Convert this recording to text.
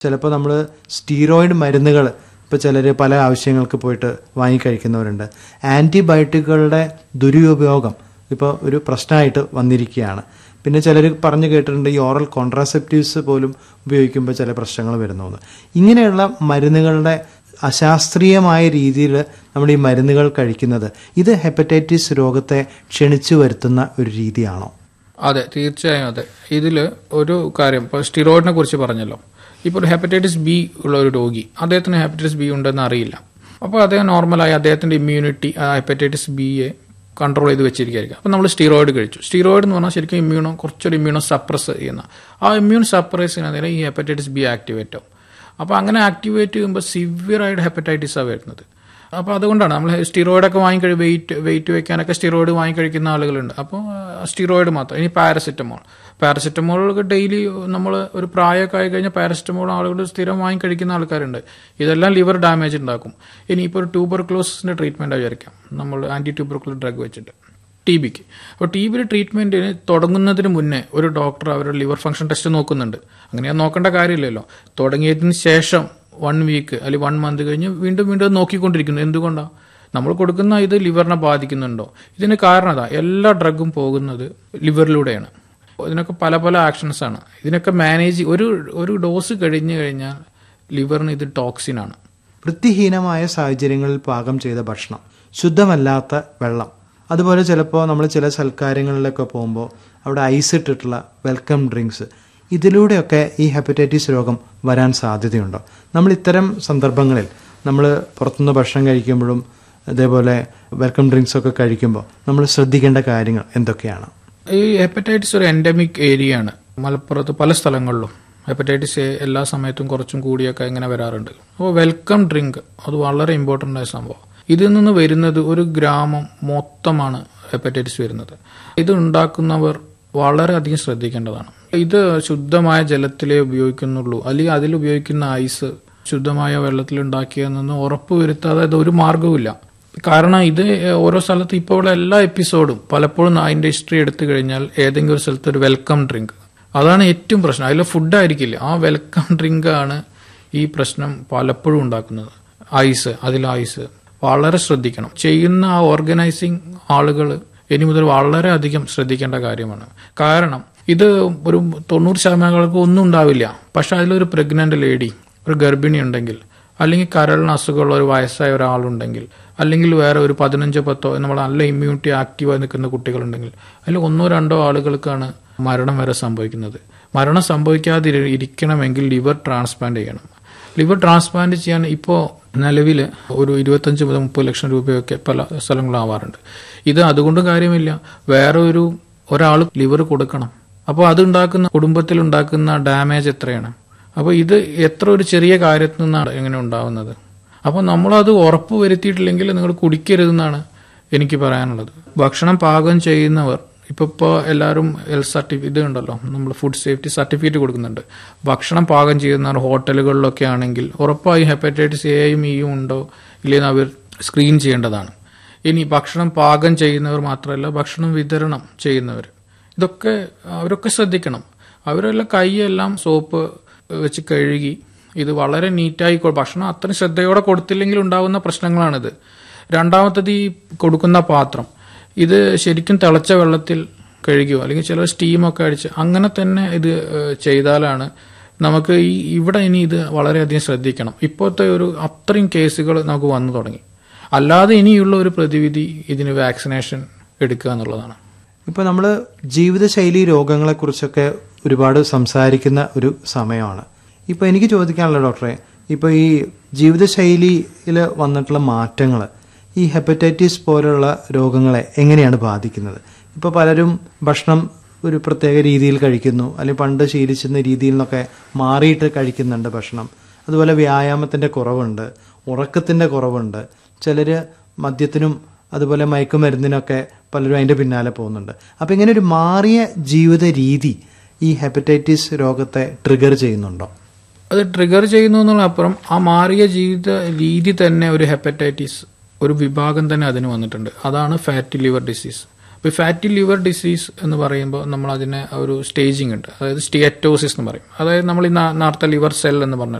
ചിലപ്പോൾ നമ്മൾ സ്റ്റീറോയിഡ് മരുന്നുകൾ ഇപ്പോൾ ചിലർ പല ആവശ്യങ്ങൾക്ക് പോയിട്ട് വാങ്ങിക്കഴിക്കുന്നവരുണ്ട് ആൻറ്റിബയോട്ടിക്കുകളുടെ ദുരുപയോഗം ഇപ്പോൾ ഒരു പ്രശ്നമായിട്ട് വന്നിരിക്കുകയാണ് പിന്നെ ചിലർ പറഞ്ഞു കേട്ടിട്ടുണ്ട് ഈ ഓറൽ കോൺട്രാസെപ്റ്റീവ്സ് പോലും ഉപയോഗിക്കുമ്പോൾ ചില പ്രശ്നങ്ങൾ വരുന്നു എന്ന്. ഇങ്ങനെയുള്ള മരുന്നുകളുടെ അശാസ്ത്രീയമായ രീതിയിൽ നമ്മൾ ഈ മരുന്നുകൾ കഴിക്കുന്നത് ഇത് ഹെപ്പറ്റൈറ്റിസ് രോഗത്തെ ക്ഷണിച്ചു വരുത്തുന്ന ഒരു രീതിയാണോ അതെ തീർച്ചയായും അതെ ഇതിൽ ഒരു കാര്യം ഇപ്പോൾ സ്റ്റിറോയിഡിനെ കുറിച്ച് പറഞ്ഞല്ലോ ഇപ്പോൾ ഒരു ഹെപ്പറ്റൈറ്റിസ് ബി ഉള്ള ഒരു രോഗി അദ്ദേഹത്തിന് ഹെപ്പറ്റൈറ്റിസ് ബി ഉണ്ടെന്ന് അറിയില്ല അപ്പോൾ അദ്ദേഹം നോർമലായി അദ്ദേഹത്തിന്റെ ഇമ്മ്യൂണിറ്റി ആ ഹെപ്പറ്റൈറ്റിസ് ബിയെ കൺട്രോൾ ചെയ്ത് വെച്ചിരിക്കുകയായിരിക്കും അപ്പോൾ നമ്മൾ സ്റ്റിറോയിഡ് കഴിച്ചു സ്റ്റിറോയിഡ് എന്ന് പറഞ്ഞാൽ ശരിക്കും ഇമ്മ്യൂണോ കുറച്ചൊരു ഇമ്മ്യൂണോ സപ്രസ് ചെയ്യുന്ന ആ ഇമ്മ്യൂൺ സപ്രസ് ചെയ്യുന്നതിന് ഈ ഹെപ്പറ്റൈറ്റിസ് ബി ആക്ടിവേറ്റ് ആവും അപ്പോൾ അങ്ങനെ ആക്ടിവേറ്റ് ചെയ്യുമ്പോൾ സിവിയർ ആയിട്ട് ഹെപ്പറ്റൈറ്റിസാണ് വരുന്നത് അപ്പോൾ അതുകൊണ്ടാണ് നമ്മൾ സ്റ്റിറോയിഡൊക്കെ വാങ്ങിക്കഴി വെയിറ്റ് വെയിറ്റ് വെക്കാനൊക്കെ സ്റ്റിറോയിഡ് വാങ്ങിക്കഴിക്കുന്ന ആളുകളുണ്ട് അപ്പോൾ സ്റ്റിറോയിഡ് മാത്രം ഇനി പാരസെറ്റമോൾ പാരസെറ്റമോൾ ഡെയിലി നമ്മൾ ഒരു പ്രായമൊക്കെ ആയി കഴിഞ്ഞാൽ പാരസെറ്റമോൾ ആളുകൾ സ്ഥിരം വാങ്ങിക്കഴിക്കുന്ന ആൾക്കാരുണ്ട് ഇതെല്ലാം ലിവർ ഡാമേജ് ഉണ്ടാക്കും ഇനിയിപ്പോൾ ഒരു ട്യൂബർക്ലോസിന്റെ ട്രീറ്റ്മെന്റ് വിചാരിക്കാം നമ്മൾ ആന്റി ട്യൂബർക്ലോസ് ഡ്രഗ് വെച്ചിട്ട് ടി ബിക്ക് അപ്പോൾ ടി ബിയുടെ ട്രീറ്റ്മെന്റിന് തുടങ്ങുന്നതിന് മുന്നേ ഒരു ഡോക്ടർ അവരുടെ ലിവർ ഫംഗ്ഷൻ ടെസ്റ്റ് നോക്കുന്നുണ്ട് അങ്ങനെ അത് നോക്കേണ്ട കാര്യമില്ലല്ലോ തുടങ്ങിയതിന് ശേഷം വൺ വീക്ക് അല്ലെങ്കിൽ വൺ മന്ത് കഴിഞ്ഞ് വീണ്ടും വീണ്ടും അത് നോക്കിക്കൊണ്ടിരിക്കുന്നു എന്തുകൊണ്ടാണ് നമ്മൾ കൊടുക്കുന്ന ഇത് ലിവറിനെ ബാധിക്കുന്നുണ്ടോ ഇതിന് കാരണം അതാ എല്ലാ ഡ്രഗും പോകുന്നത് ലിവറിലൂടെയാണ് ഇതിനൊക്കെ പല പല ആക്ഷൻസ് ആണ് ഇതിനൊക്കെ മാനേജ് ഒരു ഒരു ഡോസ് കഴിഞ്ഞു കഴിഞ്ഞാൽ ലിവറിന് ഇത് ടോക്സിനാണ് വൃത്തിഹീനമായ സാഹചര്യങ്ങളിൽ പാകം ചെയ്ത ഭക്ഷണം ശുദ്ധമല്ലാത്ത വെള്ളം അതുപോലെ ചിലപ്പോൾ നമ്മൾ ചില സൽക്കാരങ്ങളിലൊക്കെ പോകുമ്പോൾ അവിടെ ഐസ് ഇട്ടിട്ടുള്ള വെൽക്കം ഡ്രിങ്ക്സ് ഇതിലൂടെയൊക്കെ ഈ ഹെപ്പറ്റൈറ്റിസ് രോഗം വരാൻ സാധ്യതയുണ്ടോ നമ്മൾ ഇത്തരം സന്ദർഭങ്ങളിൽ നമ്മൾ പുറത്തുനിന്ന് ഭക്ഷണം കഴിക്കുമ്പോഴും അതേപോലെ വെൽക്കം ഡ്രിങ്ക്സ് ഒക്കെ കഴിക്കുമ്പോൾ നമ്മൾ ശ്രദ്ധിക്കേണ്ട കാര്യങ്ങൾ എന്തൊക്കെയാണ് ഈ ഹെപ്പറ്റൈറ്റിസ് ഒരു എൻഡമിക് ഏരിയ ആണ് മലപ്പുറത്ത് പല സ്ഥലങ്ങളിലും ഹെപ്പറ്റൈറ്റിസ് എ എല്ലാ സമയത്തും കുറച്ചും കൂടിയൊക്കെ ഇങ്ങനെ വരാറുണ്ട് അപ്പോൾ വെൽക്കം ഡ്രിങ്ക് അത് വളരെ ഇമ്പോർട്ടൻ്റ് ആയ സംഭവം ഇതിൽ നിന്ന് വരുന്നത് ഒരു ഗ്രാമം മൊത്തമാണ് ഹെപ്പറ്റൈറ്റിസ് വരുന്നത് ഇത് ഉണ്ടാക്കുന്നവർ വളരെയധികം ശ്രദ്ധിക്കേണ്ടതാണ് ഇത് ശുദ്ധമായ ജലത്തിലേ ഉപയോഗിക്കുന്നുള്ളൂ അല്ലെങ്കിൽ അതിൽ ഉപയോഗിക്കുന്ന ഐസ് ശുദ്ധമായ വെള്ളത്തിൽ ഉണ്ടാക്കിയതെന്ന് ഉറപ്പ് വരുത്താതെ അത് ഒരു മാർഗവുമില്ല കാരണം ഇത് ഓരോ സ്ഥലത്ത് ഇപ്പോൾ ഉള്ള എല്ലാ എപ്പിസോഡും പലപ്പോഴും അതിന്റെ ഹിസ്റ്ററി എടുത്തു കഴിഞ്ഞാൽ ഏതെങ്കിലും ഒരു സ്ഥലത്ത് ഒരു വെൽക്കം ഡ്രിങ്ക് അതാണ് ഏറ്റവും പ്രശ്നം അതിൽ ഫുഡ് ആയിരിക്കില്ല ആ വെൽക്കം ഡ്രിങ്ക് ആണ് ഈ പ്രശ്നം പലപ്പോഴും ഉണ്ടാക്കുന്നത് ഐസ് അതിൽ ഐസ് വളരെ ശ്രദ്ധിക്കണം ചെയ്യുന്ന ആ ഓർഗനൈസിങ് ആളുകൾ ഇനി മുതൽ വളരെയധികം ശ്രദ്ധിക്കേണ്ട കാര്യമാണ് കാരണം ഇത് ഒരു തൊണ്ണൂറ് ശതമാനം ആൾക്ക് ഒന്നും ഉണ്ടാവില്ല പക്ഷെ അതിലൊരു പ്രഗ്നന്റ് ലേഡി ഒരു ഗർഭിണി ഉണ്ടെങ്കിൽ അല്ലെങ്കിൽ കരളിന് അസുഖമുള്ള ഒരു വയസ്സായ ഒരാളുണ്ടെങ്കിൽ അല്ലെങ്കിൽ വേറെ ഒരു പതിനഞ്ചോ പത്തോ നമ്മൾ നല്ല ഇമ്മ്യൂണിറ്റി ആക്റ്റീവായി നിൽക്കുന്ന കുട്ടികളുണ്ടെങ്കിൽ അതിൽ ഒന്നോ രണ്ടോ ആളുകൾക്കാണ് മരണം വരെ സംഭവിക്കുന്നത് മരണം സംഭവിക്കാതെ ഇരിക്കണമെങ്കിൽ ലിവർ ട്രാൻസ്പ്ലാന്റ് ചെയ്യണം ലിവർ ട്രാൻസ്പ്ലാന്റ് ചെയ്യാൻ ഇപ്പോൾ നിലവിൽ ഒരു ഇരുപത്തഞ്ച് മുതൽ മുപ്പത് ലക്ഷം രൂപയൊക്കെ പല സ്ഥലങ്ങളാവാറുണ്ട് ഇത് അതുകൊണ്ടും കാര്യമില്ല വേറെ ഒരു ഒരാൾ ലിവർ കൊടുക്കണം അപ്പോൾ അതുണ്ടാക്കുന്ന കുടുംബത്തിൽ ഉണ്ടാക്കുന്ന ഡാമേജ് എത്രയാണ് അപ്പോൾ ഇത് എത്ര ഒരു ചെറിയ കാര്യത്തിൽ നിന്നാണ് എങ്ങനെ ഉണ്ടാവുന്നത് അപ്പോൾ നമ്മളത് ഉറപ്പ് വരുത്തിയിട്ടില്ലെങ്കിൽ നിങ്ങൾ കുടിക്കരുതെന്നാണ് എനിക്ക് പറയാനുള്ളത് ഭക്ഷണം പാകം ചെയ്യുന്നവർ ഇപ്പൊ ഇപ്പോൾ എല്ലാവരും എൽ സർട്ടിഫി ഇത് ഉണ്ടല്ലോ നമ്മൾ ഫുഡ് സേഫ്റ്റി സർട്ടിഫിക്കറ്റ് കൊടുക്കുന്നുണ്ട് ഭക്ഷണം പാകം ചെയ്യുന്നവർ ഹോട്ടലുകളിലൊക്കെ ആണെങ്കിൽ ഉറപ്പായും ഹെപ്പറ്റൈറ്റിസ് എയും ഇയും ഉണ്ടോ ഇല്ലെന്ന് അവർ സ്ക്രീൻ ചെയ്യേണ്ടതാണ് ഇനി ഭക്ഷണം പാകം ചെയ്യുന്നവർ മാത്രമല്ല ഭക്ഷണം വിതരണം ചെയ്യുന്നവർ ഇതൊക്കെ അവരൊക്കെ ശ്രദ്ധിക്കണം അവരെല്ലാം കൈയെല്ലാം സോപ്പ് വെച്ച് കഴുകി ഇത് വളരെ നീറ്റായി ഭക്ഷണം അത്രയും ശ്രദ്ധയോടെ കൊടുത്തില്ലെങ്കിൽ ഉണ്ടാകുന്ന പ്രശ്നങ്ങളാണിത് രണ്ടാമത്തത് ഈ കൊടുക്കുന്ന പാത്രം ഇത് ശരിക്കും തിളച്ച വെള്ളത്തിൽ കഴുകിയോ അല്ലെങ്കിൽ ചില സ്റ്റീമൊക്കെ അടിച്ച് അങ്ങനെ തന്നെ ഇത് ചെയ്താലാണ് നമുക്ക് ഈ ഇവിടെ ഇനി ഇത് വളരെയധികം ശ്രദ്ധിക്കണം ഇപ്പോഴത്തെ ഒരു അത്രയും കേസുകൾ നമുക്ക് വന്നു തുടങ്ങി അല്ലാതെ ഇനിയുള്ള ഒരു പ്രതിവിധി ഇതിന് വാക്സിനേഷൻ എടുക്കുക എന്നുള്ളതാണ് ഇപ്പോൾ നമ്മൾ ജീവിതശൈലി രോഗങ്ങളെക്കുറിച്ചൊക്കെ ഒരുപാട് സംസാരിക്കുന്ന ഒരു സമയമാണ് ഇപ്പോൾ എനിക്ക് ചോദിക്കാനുള്ള ഡോക്ടറെ ഇപ്പോൾ ഈ ജീവിതശൈലിയിൽ വന്നിട്ടുള്ള മാറ്റങ്ങൾ ഈ ഹെപ്പറ്റൈറ്റിസ് പോലുള്ള രോഗങ്ങളെ എങ്ങനെയാണ് ബാധിക്കുന്നത് ഇപ്പോൾ പലരും ഭക്ഷണം ഒരു പ്രത്യേക രീതിയിൽ കഴിക്കുന്നു അല്ലെങ്കിൽ പണ്ട് ശീലിച്ചിരുന്ന രീതിയിൽ നിന്നൊക്കെ മാറിയിട്ട് കഴിക്കുന്നുണ്ട് ഭക്ഷണം അതുപോലെ വ്യായാമത്തിൻ്റെ കുറവുണ്ട് ഉറക്കത്തിൻ്റെ കുറവുണ്ട് ചിലർ മദ്യത്തിനും അതുപോലെ മയക്കുമരുന്നിനൊക്കെ പലരും അതിൻ്റെ പിന്നാലെ പോകുന്നുണ്ട് അപ്പോൾ ഇങ്ങനെ ഒരു മാറിയ ജീവിത രീതി ഈ ഹെപ്പറ്റൈറ്റിസ് രോഗത്തെ ട്രിഗർ ചെയ്യുന്നുണ്ടോ അത് ട്രിഗർ ചെയ്യുന്നു എന്നുള്ളപ്പുറം ആ മാറിയ ജീവിത രീതി തന്നെ ഒരു ഹെപ്പറ്റൈറ്റിസ് ഒരു വിഭാഗം തന്നെ അതിന് വന്നിട്ടുണ്ട് അതാണ് ഫാറ്റി ലിവർ ഡിസീസ് ഇപ്പോൾ ഫാറ്റി ലിവർ ഡിസീസ് എന്ന് പറയുമ്പോൾ നമ്മൾ അതിനെ ഒരു സ്റ്റേജിങ് ഉണ്ട് അതായത് സ്റ്റിയറ്റോസിസ് എന്ന് പറയും അതായത് നമ്മൾ ഈ നാ- നേരത്തെ ലിവർ സെൽ എന്ന് പറഞ്ഞല്ലോ